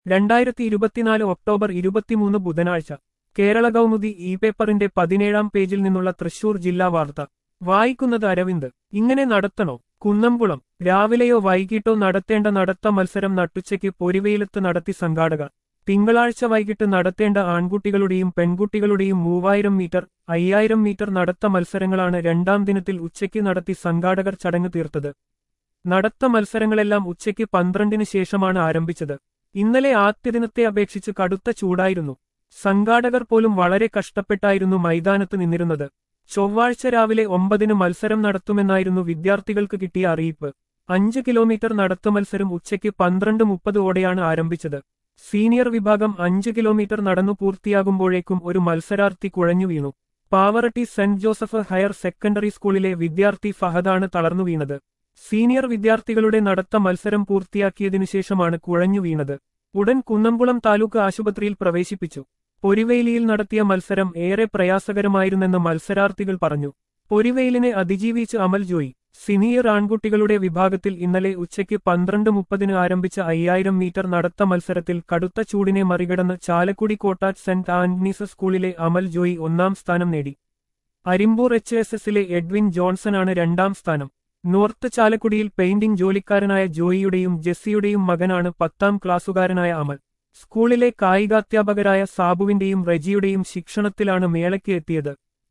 രണ്ടായിരത്തി ഇരുപത്തിനാല് ഒക്ടോബർ ഇരുപത്തിമൂന്ന് ബുധനാഴ്ച കേരള കൗമുദി ഇ പേപ്പറിന്റെ പതിനേഴാം പേജിൽ നിന്നുള്ള തൃശൂർ ജില്ലാ വാർത്ത വായിക്കുന്നത് അരവിന്ദ് ഇങ്ങനെ നടത്തണോ കുന്നംകുളം രാവിലെയോ വൈകിട്ടോ നടത്തേണ്ട നടത്ത മത്സരം നട്ടുച്ചയ്ക്ക് പൊരിവെയിലത്ത് നടത്തി സംഘാടകർ തിങ്കളാഴ്ച വൈകിട്ട് നടത്തേണ്ട ആൺകുട്ടികളുടെയും പെൺകുട്ടികളുടെയും മൂവായിരം മീറ്റർ അയ്യായിരം മീറ്റർ നടത്ത മത്സരങ്ങളാണ് രണ്ടാം ദിനത്തിൽ ഉച്ചയ്ക്ക് നടത്തി സംഘാടകർ ചടങ്ങ് തീർത്തത് നടത്ത മത്സരങ്ങളെല്ലാം ഉച്ചയ്ക്ക് പന്ത്രണ്ടിന് ശേഷമാണ് ആരംഭിച്ചത് ഇന്നലെ ആദ്യ ദിനത്തെ അപേക്ഷിച്ച് കടുത്ത ചൂടായിരുന്നു സംഘാടകർ പോലും വളരെ കഷ്ടപ്പെട്ടായിരുന്നു മൈതാനത്ത് നിന്നിരുന്നത് ചൊവ്വാഴ്ച രാവിലെ ഒമ്പതിന് മത്സരം നടത്തുമെന്നായിരുന്നു വിദ്യാർത്ഥികൾക്ക് കിട്ടിയ അറിയിപ്പ് അഞ്ച് കിലോമീറ്റർ നടത്ത മത്സരം ഉച്ചയ്ക്ക് പന്ത്രണ്ട് മുപ്പതോടെയാണ് ആരംഭിച്ചത് സീനിയർ വിഭാഗം അഞ്ച് കിലോമീറ്റർ നടന്നു പൂർത്തിയാകുമ്പോഴേക്കും ഒരു മത്സരാർത്ഥി കുഴഞ്ഞു വീണു Pavaratty saint Joseph higher secondary സ്കൂളിലെ വിദ്യാർത്ഥി ഫഹദാണ് തളർന്നു വീണത് സീനിയർ വിദ്യാർത്ഥികളുടെ നടത്ത മത്സരം പൂർത്തിയാക്കിയതിനു ശേഷമാണ് കുഴഞ്ഞു വീണത് ഉടൻ കുന്നംകുളം താലൂക്ക് ആശുപത്രിയിൽ പ്രവേശിപ്പിച്ചു പൊരിവെയിലിയിൽ നടത്തിയ മത്സരം ഏറെ പ്രയാസകരമായിരുന്നെന്ന് മത്സരാർത്ഥികൾ പറഞ്ഞു പൊരിവെയിലിനെ അതിജീവിച്ച് അമൽ ജോയി സീനിയർ ആൺകുട്ടികളുടെ വിഭാഗത്തിൽ ഇന്നലെ ഉച്ചയ്ക്ക് പന്ത്രണ്ട് മുപ്പതിന് ആരംഭിച്ച അയ്യായിരം മീറ്റർ നടത്ത മത്സരത്തിൽ കടുത്ത ചൂടിനെ മറികടന്ന് ചാലക്കുടി കോട്ടാറ്റ് സെന്റ് ആന്റണീസ് സ്കൂളിലെ അമൽ ജോയി ഒന്നാം സ്ഥാനം നേടി അരിമ്പൂർ എച്ച് എസ് എസിലെ എഡ്വിൻ ജോൺസണാണ് രണ്ടാം സ്ഥാനം നോർത്ത് ചാലക്കുടിയിൽ പെയിന്റിംഗ് ജോലിക്കാരനായ ജോയിയുടെയും ജെസ്സിയുടെയും മകനാണ് പത്താം ക്ലാസ്സുകാരനായ അമൽ സ്കൂളിലെ കായികാധ്യാപകരായ സാബുവിന്റെയും റെജിയുടെയും ശിക്ഷണത്തിലാണ് മേളയ്ക്ക് എത്തിയത്